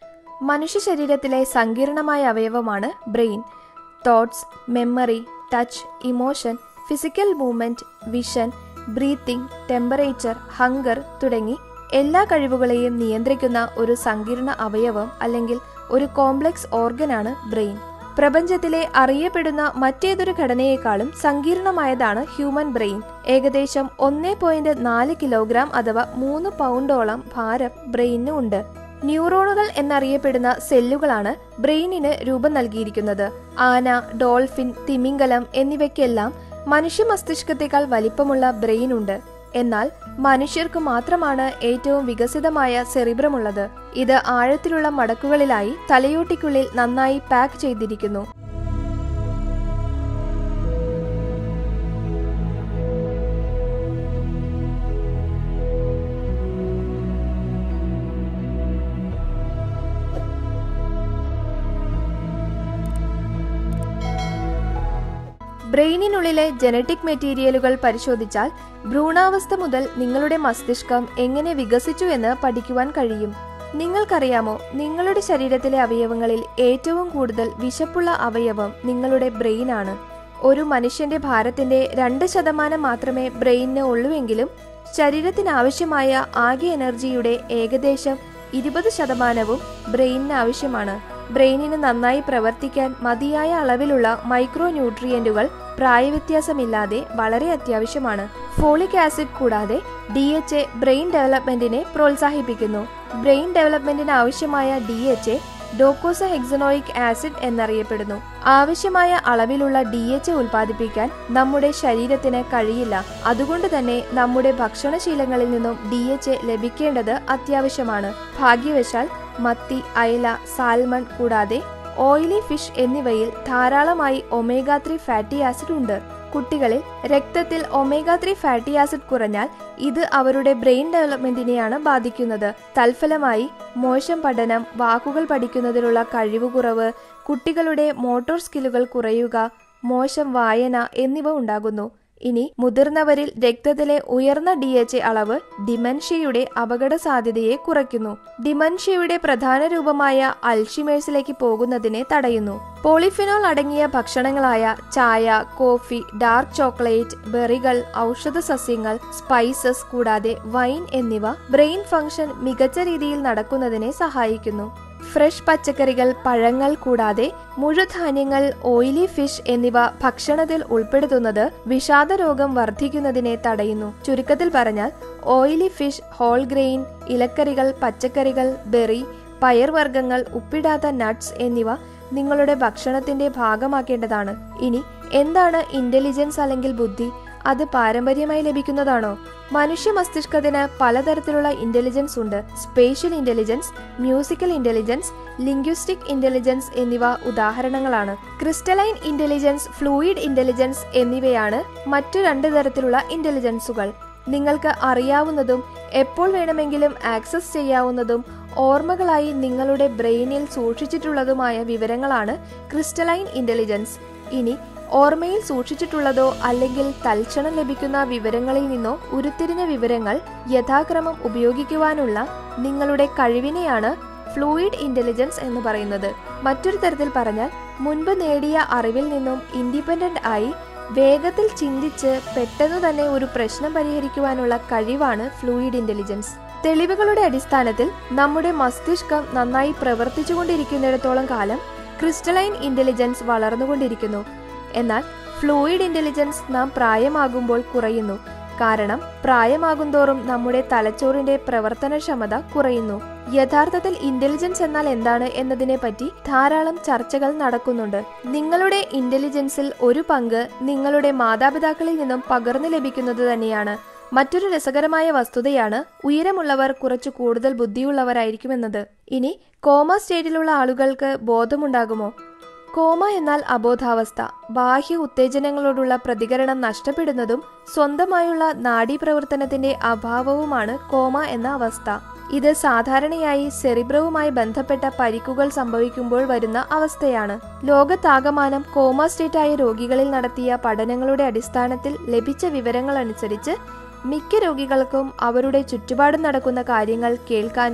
മനുഷ്യ ശരീരത്തിലെ സങ്കീർണമായ അവയവമാണ് brain thoughts memory touch emotion physical movement vision breathing temperature hunger തുടങ്ങി എല്ലാ കഴിവുകളെയും നിയന്ത്രിക്കുന്ന ഒരു സങ്കീർണ അവയവം അല്ലെങ്കിൽ ഒരു കോംപ്ലക്സ് ഓർഗനാണ് ബ്രെയിൻ പ്രപഞ്ചത്തിലെ അറിയപ്പെടുന്ന മറ്റേതൊരു ഘടനയെക്കാളും സങ്കീർണമായതാണ് ഹ്യൂമൻ ബ്രെയിൻ ഏകദേശം ഒന്നേ പോയിന്റ് നാല് കിലോഗ്രാം അഥവാ മൂന്ന് പൗണ്ടോളം ഭാരം ബ്രെയിനിന് ഉണ്ട് ന്യൂറോണുകൾ എന്നറിയപ്പെടുന്ന സെല്ലുകളാണ് ബ്രെയിനിന് രൂപം നൽകിയിരിക്കുന്നത് ആന ഡോൾഫിൻ തിമിംഗലം എന്നിവയ്ക്കെല്ലാം മനുഷ്യ മസ്തിഷ്കത്തെക്കാൾ വലിപ്പമുള്ള ബ്രെയിൻ ഉണ്ട് എന്നാൽ മനുഷ്യർക്ക് മാത്രമാണ് ഏറ്റവും വികസിതമായ സെറിബ്രമുള്ളത് ഇത് ആഴത്തിലുള്ള മടക്കുകളിലായി തലയോട്ടിക്കുള്ളിൽ നന്നായി പാക്ക് ചെയ്തിരിക്കുന്നു ബ്രെയിനിനുള്ളിലെ ജനറ്റിക് മെറ്റീരിയലുകൾ പരിശോധിച്ചാൽ ഭ്രൂണാവസ്ഥ മുതൽ നിങ്ങളുടെ മസ്തിഷ്കം എങ്ങനെ വികസിച്ചു എന്ന് പഠിക്കുവാൻ കഴിയും നിങ്ങൾക്കറിയാമോ നിങ്ങളുടെ ശരീരത്തിലെ അവയവങ്ങളിൽ ഏറ്റവും കൂടുതൽ വിശപ്പുള്ള അവയവം നിങ്ങളുടെ ബ്രെയിനാണ് ഒരു മനുഷ്യന്റെ ഭാരത്തിന്റെ രണ്ട് ശതമാനം മാത്രമേ ബ്രെയിനിന് ഉള്ളുവെങ്കിലും ശരീരത്തിനാവശ്യമായ ആകെ എനർജിയുടെ ഏകദേശം ഇരുപത് ശതമാനവും ബ്രെയിനിന് ആവശ്യമാണ് ബ്രെയിനിന് നന്നായി പ്രവർത്തിക്കാൻ മതിയായ അളവിലുള്ള മൈക്രോ ന്യൂട്രിയന്റുകൾ പ്രായവ്യത്യാസമില്ലാതെ വളരെ അത്യാവശ്യമാണ് ഫോളിക് ആസിഡ് കൂടാതെ ഡി എച്ച് എ ബ്രെയിൻ ഡെവലപ്മെന്റിനെ പ്രോത്സാഹിപ്പിക്കുന്നു ബ്രെയിൻ ഡെവലപ്മെന്റിന് ആവശ്യമായ D H A docosahexaenoic acid എന്നറിയപ്പെടുന്നു ആവശ്യമായ അളവിലുള്ള ഡി എച്ച് എ ഉൽപ്പാദിപ്പിക്കാൻ നമ്മുടെ ശരീരത്തിന് കഴിയില്ല അതുകൊണ്ട് തന്നെ നമ്മുടെ ഭക്ഷണശീലങ്ങളിൽ നിന്നും ഡി എച്ച് എ ലഭിക്കേണ്ടത് അത്യാവശ്യമാണ് ഭാഗ്യവശാൽ മത്തി അയല സാൽമൺ കൂടാതെ ഓയിലി ഫിഷ് എന്നിവയിൽ ധാരാളമായി ഒമേഗ ത്രീ ഫാറ്റി ആസിഡ് ഉണ്ട് കുട്ടികളിൽ രക്തത്തിൽ ഒമേഗ ത്രീ ഫാറ്റി ആസിഡ് കുറഞ്ഞാൽ ഇത് അവരുടെ ബ്രെയിൻ ഡെവലപ്മെന്റിനെയാണ് ബാധിക്കുന്നത് തൽഫലമായി മോശം പഠനം വാക്കുകൾ പഠിക്കുന്നതിലുള്ള കഴിവുകുറവ് കുട്ടികളുടെ മോട്ടോർ സ്കില്ലുകൾ കുറയുക മോശം വായന എന്നിവ ഉണ്ടാകുന്നു ഇനി മുതിർന്നവരിൽ രക്തത്തിലെ ഉയർന്ന ഡി എച്ച് എ അളവ് ഡിമൻഷ്യയുടെ അപകട സാധ്യതയെ കുറയ്ക്കുന്നു ഡിമൻഷ്യയുടെ പ്രധാന രൂപമായ അൽഷിമേഴ്സിലേക്ക് പോകുന്നതിനെ തടയുന്നു പോളിഫിനോൾ അടങ്ങിയ ഭക്ഷണങ്ങളായ ചായ കോഫി ഡാർക്ക് ചോക്ലേറ്റ് ബെറികൾ ഔഷധ സസ്യങ്ങൾ സ്പൈസസ് കൂടാതെ വൈൻ എന്നിവ ബ്രെയിൻ ഫംഗ്ഷൻ മികച്ച രീതിയിൽ നടക്കുന്നതിനെ സഹായിക്കുന്നു ഫ്രഷ് പച്ചക്കറികൾ പഴങ്ങൾ കൂടാതെ മുഴുധാന്യങ്ങൾ ഓയിലി ഫിഷ് എന്നിവ ഭക്ഷണത്തിൽ ഉൾപ്പെടുത്തുന്നത് വിഷാദരോഗം വർദ്ധിക്കുന്നതിനെ തടയുന്നു ചുരുക്കത്തിൽ പറഞ്ഞാൽ ഓയിലി ഫിഷ് ഹോൾ ഗ്രെയിൻ ഇലക്കറികൾ പച്ചക്കറികൾ ബെറി പയർവർഗ്ഗങ്ങൾ ഉപ്പിടാത്ത നട്ട്സ് എന്നിവ നിങ്ങളുടെ ഭക്ഷണത്തിന്റെ ഭാഗമാക്കേണ്ടതാണ് ഇനി എന്താണ് ഇന്റലിജൻസ് അല്ലെങ്കിൽ ബുദ്ധി അത് പാരമ്പര്യമായി ലഭിക്കുന്നതാണോ മനുഷ്യ മസ്തിഷ്കത്തിന് പലതരത്തിലുള്ള ഇന്റലിജൻസ് ഉണ്ട് spatial intelligence musical intelligence linguistic intelligence എന്നിവ ഉദാഹരണങ്ങളാണ് ക്രിസ്റ്റലൈൻ ഇന്റലിജൻസ് ഫ്ലൂയിഡ് ഇന്റലിജൻസ് എന്നിവയാണ് മറ്റു രണ്ട് തരത്തിലുള്ള ഇന്റലിജൻസുകൾ നിങ്ങൾക്ക് അറിയാവുന്നതും എപ്പോൾ വേണമെങ്കിലും ആക്സസ് ചെയ്യാവുന്നതും ഓർമ്മകളായി നിങ്ങളുടെ ബ്രെയിനിൽ സൂക്ഷിച്ചിട്ടുള്ളതുമായ വിവരങ്ങളാണ് ക്രിസ്റ്റലൈൻ ഇന്റലിജൻസ് ഇനി ഓർമ്മയിൽ സൂക്ഷിച്ചിട്ടുള്ളതോ അല്ലെങ്കിൽ തൽക്ഷണം ലഭിക്കുന്ന വിവരങ്ങളിൽ നിന്നോ ഉരുത്തിരിഞ്ഞ വിവരങ്ങൾ യഥാക്രമം ഉപയോഗിക്കുവാനുള്ള നിങ്ങളുടെ കഴിവിനെയാണ് ഫ്ലൂയിഡ് ഇന്റലിജൻസ് എന്ന് പറയുന്നത് മറ്റൊരു തരത്തിൽ പറഞ്ഞാൽ മുൻപ് നേടിയ അറിവിൽ നിന്നും ഇൻഡിപെൻഡന്റ് ആയി വേഗത്തിൽ ചിന്തിച്ച് പെട്ടെന്ന് തന്നെ ഒരു പ്രശ്നം പരിഹരിക്കുവാനുള്ള കഴിവാണ് ഫ്ലൂയിഡ് ഇന്റലിജൻസ് തെളിവുകളുടെ അടിസ്ഥാനത്തിൽ നമ്മുടെ മസ്തിഷ്കം നന്നായി പ്രവർത്തിച്ചുകൊണ്ടിരിക്കുന്നിടത്തോളം കാലം ക്രിസ്റ്റലൈൻ ഇന്റലിജൻസ് വളർന്നുകൊണ്ടിരിക്കുന്നു എന്നാൽ ഫ്ലൂയിഡ് ഇന്റലിജൻസ് നാം പ്രായമാകുമ്പോൾ കുറയുന്നു കാരണം പ്രായമാകുന്തോറും നമ്മുടെ തലച്ചോറിന്റെ പ്രവർത്തനക്ഷമത കുറയുന്നു യഥാർത്ഥത്തിൽ ഇന്റലിജൻസ് എന്നാൽ എന്താണ് എന്നതിനെ പറ്റി ധാരാളം ചർച്ചകൾ നടക്കുന്നുണ്ട് നിങ്ങളുടെ ഇന്റലിജൻസിൽ ഒരു പങ്ക് നിങ്ങളുടെ മാതാപിതാക്കളിൽ നിന്നും പകർന്നു ലഭിക്കുന്നത് തന്നെയാണ് മറ്റൊരു രസകരമായ വസ്തുതയാണ് ഉയരമുള്ളവർ കുറച്ചു കൂടുതൽ ബുദ്ധിയുള്ളവരായിരിക്കുമെന്നത് ഇനി കോമ സ്റ്റേറ്റിലുള്ള ആളുകൾക്ക് ബോധമുണ്ടാകുമോ കോമ എന്നാൽ അബോധാവസ്ഥ ബാഹ്യ ഉത്തേജനങ്ങളോടുള്ള പ്രതികരണം നഷ്ടപ്പെടുന്നതും സ്വന്തമായുള്ള നാഡീപ്രവർത്തനത്തിന്റെ അഭാവവുമാണ് കോമ എന്ന അവസ്ഥ ഇത് സാധാരണയായി സെറിബ്രവുമായി ബന്ധപ്പെട്ട പരിക്കുകൾ സംഭവിക്കുമ്പോൾ വരുന്ന അവസ്ഥയാണ് ലോകത്താകമാനം കോമ സ്റ്റേറ്റായ രോഗികളിൽ നടത്തിയ പഠനങ്ങളുടെ അടിസ്ഥാനത്തിൽ ലഭിച്ച വിവരങ്ങൾ അനുസരിച്ച് മിക്ക രോഗികൾക്കും അവരുടെ ചുറ്റുപാടും നടക്കുന്ന കാര്യങ്ങൾ കേൾക്കാനും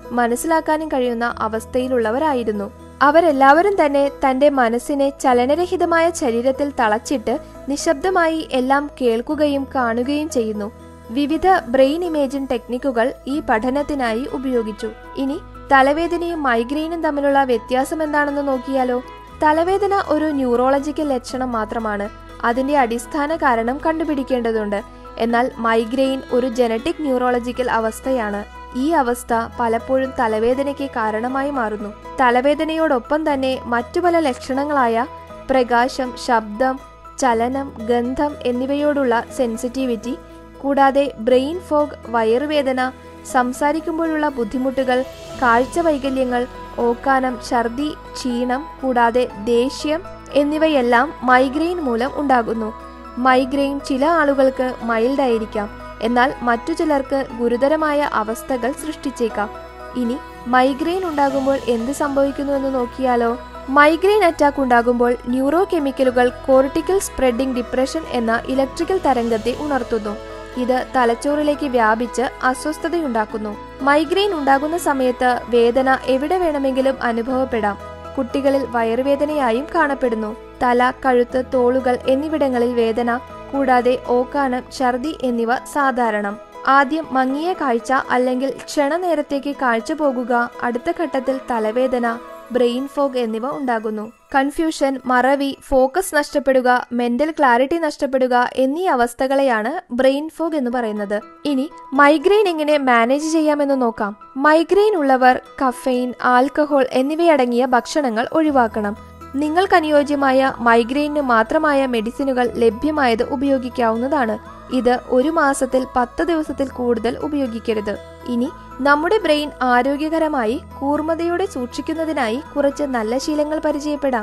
മനസ്സിലാക്കാനും കഴിയുന്ന അവസ്ഥയിലുള്ളവരായിരുന്നു അവരെല്ലാവരും തന്നെ തന്റെ മനസ്സിനെ ചലനരഹിതമായ ശരീരത്തിൽ തളച്ചിട്ട് നിശബ്ദമായി എല്ലാം കേൾക്കുകയും കാണുകയും ചെയ്യുന്നു വിവിധ ബ്രെയിൻ ഇമേജിംഗ് ടെക്നിക്കുകൾ ഈ പഠനത്തിനായി ഉപയോഗിച്ചു ഇനി തലവേദനയും മൈഗ്രെയിനും തമ്മിലുള്ള വ്യത്യാസം എന്താണെന്ന് നോക്കിയാലോ തലവേദന ഒരു ന്യൂറോളജിക്കൽ ലക്ഷണം മാത്രമാണ് അതിന്റെ അടിസ്ഥാന കാരണം കണ്ടുപിടിക്കേണ്ടതുണ്ട് എന്നാൽ മൈഗ്രെയിൻ ഒരു ജനറ്റിക് ന്യൂറോളജിക്കൽ അവസ്ഥയാണ് ഈ അവസ്ഥ പലപ്പോഴും തലവേദനയ്ക്ക് കാരണമായി മാറുന്നു തലവേദനയോടൊപ്പം തന്നെ മറ്റു പല ലക്ഷണങ്ങളായ പ്രകാശം ശബ്ദം ചലനം ഗന്ധം എന്നിവയോടുള്ള സെൻസിറ്റിവിറ്റി കൂടാതെ ബ്രെയിൻ ഫോഗ് വയറുവേദന സംസാരിക്കുമ്പോഴുള്ള ബുദ്ധിമുട്ടുകൾ കാഴ്ച വൈകല്യങ്ങൾ ഓക്കാനം ഛർദി ക്ഷീണം കൂടാതെ ദേഷ്യം എന്നിവയെല്ലാം മൈഗ്രെയിൻ മൂലം ഉണ്ടാകുന്നു മൈഗ്രെയിൻ ചില ആളുകൾക്ക് മൈൽഡ് ആയിരിക്കാം എന്നാൽ മറ്റു ചിലർക്ക് ഗുരുതരമായ അവസ്ഥകൾ സൃഷ്ടിച്ചേക്കാം ഇനി മൈഗ്രെയിൻ ഉണ്ടാകുമ്പോൾ എന്ത് സംഭവിക്കുന്നു എന്ന് നോക്കിയാലോ മൈഗ്രെയിൻ അറ്റാക്ക് ഉണ്ടാകുമ്പോൾ ന്യൂറോ കെമിക്കലുകൾ കോർട്ടിക്കൽ സ്പ്രെഡിംഗ് ഡിപ്രഷൻ എന്ന ഇലക്ട്രിക്കൽ തരംഗത്തെ ഉണർത്തുന്നു ഇത് തലച്ചോറിലേക്ക് വ്യാപിച്ച് അസ്വസ്ഥതയുണ്ടാക്കുന്നു മൈഗ്രെയിൻ ഉണ്ടാകുന്ന സമയത്ത് വേദന എവിടെ വേണമെങ്കിലും അനുഭവപ്പെടാം കുട്ടികളിൽ വയറുവേദനയായും കാണപ്പെടുന്നു തല കഴുത്ത് തോളുകൾ എന്നിവിടങ്ങളിൽ വേദന കൂടാതെ ഓക്കാനം ഛർദി എന്നിവ സാധാരണം ആദ്യം മങ്ങിയ കാഴ്ച അല്ലെങ്കിൽ ക്ഷണനേരത്തേക്ക് കാഴ്ച പോകുക അടുത്ത ഘട്ടത്തിൽ തലവേദന ബ്രെയിൻ ഫോഗ് എന്നിവ ഉണ്ടാകുന്നു കൺഫ്യൂഷൻ മറവി ഫോക്കസ് നഷ്ടപ്പെടുക മെന്റൽ ക്ലാരിറ്റി നഷ്ടപ്പെടുക എന്നീ അവസ്ഥകളെയാണ് ബ്രെയിൻ ഫോഗ് എന്ന് പറയുന്നത് ഇനി മൈഗ്രെയിൻ എങ്ങനെ മാനേജ് ചെയ്യാമെന്ന് നോക്കാം മൈഗ്രെയിൻ ഉള്ളവർ കഫെയിൻ ആൽക്കഹോൾ എന്നിവയടങ്ങിയ ഭക്ഷണങ്ങൾ ഒഴിവാക്കണം നിങ്ങൾക്ക് അനുയോജ്യമായ മൈഗ്രെയിന് മാത്രമായ മെഡിസിനുകൾ ലഭ്യമായത് ഉപയോഗിക്കാവുന്നതാണ് ഇത് ഒരു മാസത്തിൽ പത്ത് ദിവസത്തിൽ കൂടുതൽ ഉപയോഗിക്കരുത് ഇനി നമ്മുടെ ബ്രെയിൻ ആരോഗ്യകരമായി കൂർമ്മതയോടെ സൂക്ഷിക്കുന്നതിനായി കുറച്ച് നല്ല ശീലങ്ങൾ പരിചയപ്പെടാം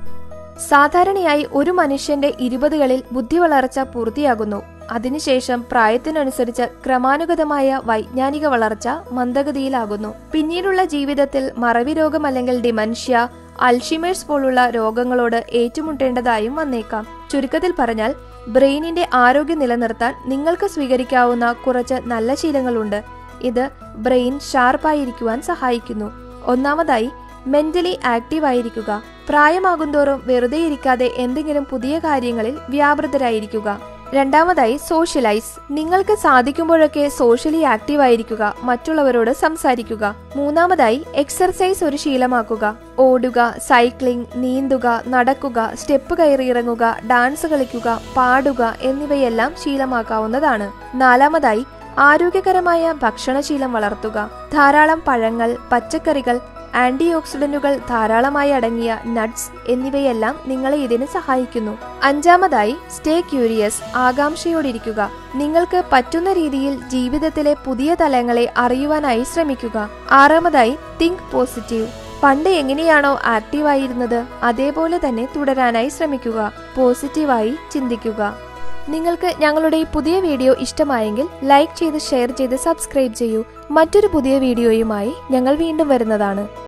സാധാരണയായി ഒരു മനുഷ്യന്റെ ഇരുപതുകളിൽ ബുദ്ധി വളർച്ച പൂർത്തിയാകുന്നു അതിനുശേഷം പ്രായത്തിനനുസരിച്ച് ക്രമാനുഗതമായ വൈജ്ഞാനിക വളർച്ച മന്ദഗതിയിലാകുന്നു പിന്നീടുള്ള ജീവിതത്തിൽ മറവി രോഗം അല്ലെങ്കിൽ ഡിമൻഷ്യ അൽഷിമേഴ്സ് പോലുള്ള രോഗങ്ങളോട് ഏറ്റുമുട്ടേണ്ടതായും വന്നേക്കാം ചുരുക്കത്തിൽ പറഞ്ഞാൽ ബ്രെയിനിന്റെ ആരോഗ്യം നിലനിർത്താൻ നിങ്ങൾക്ക് സ്വീകരിക്കാവുന്ന കുറച്ച് നല്ല ശീലങ്ങളുണ്ട് ഇത് ബ്രെയിൻ ഷാർപ്പായിരിക്കുവാൻ സഹായിക്കുന്നു ഒന്നാമതായി മെന്റലി ആക്റ്റീവ് ആയിരിക്കുക പ്രായമാകുന്തോറും വെറുതെ ഇരിക്കാതെ എന്തെങ്കിലും പുതിയ കാര്യങ്ങളിൽ വ്യാപൃതരായിരിക്കുക രണ്ടാമതായി സോഷ്യലൈസ് നിങ്ങൾക്ക് സാധിക്കുമ്പോഴൊക്കെ സോഷ്യലി ആക്റ്റീവ് ആയിരിക്കുക മറ്റുള്ളവരോട് സംസാരിക്കുക മൂന്നാമതായി എക്സർസൈസ് ഒരു ശീലമാക്കുക ഓടുക സൈക്ലിംഗ് നീന്തുക നടക്കുക സ്റ്റെപ്പ് കയറിയിറങ്ങുക ഡാൻസ് കളിക്കുക പാടുക എന്നിവയെല്ലാം ശീലമാക്കാവുന്നതാണ് നാലാമതായി ആരോഗ്യകരമായ ഭക്ഷണശീലം വളർത്തുക ധാരാളം പഴങ്ങൾ പച്ചക്കറികൾ ആന്റി ഓക്സിഡന്റുകൾ ധാരാളമായി അടങ്ങിയ നട്ട്സ് എന്നിവയെല്ലാം നിങ്ങളെ ഇതിന് സഹായിക്കുന്നു അഞ്ചാമതായി സ്റ്റേ ക്യൂരിയസ് ആകാംക്ഷയോടിരിക്കുക നിങ്ങൾക്ക് പറ്റുന്ന രീതിയിൽ ജീവിതത്തിലെ പുതിയ തലങ്ങളെ അറിയുവാനായി ശ്രമിക്കുക ആറാമതായി തിങ്ക് പോസിറ്റീവ് പണ്ട് എങ്ങനെയാണോ ആക്റ്റീവായിരുന്നത് അതേപോലെ തന്നെ തുടരാനായി ശ്രമിക്കുക പോസിറ്റീവായി ചിന്തിക്കുക നിങ്ങൾക്ക് ഞങ്ങളുടെ ഈ പുതിയ വീഡിയോ ഇഷ്ടമായെങ്കിൽ ലൈക്ക് ചെയ്ത് ഷെയർ ചെയ്ത് സബ്സ്ക്രൈബ് ചെയ്യൂ മറ്റൊരു പുതിയ വീഡിയോയുമായി ഞങ്ങൾ വീണ്ടും വരുന്നതാണ്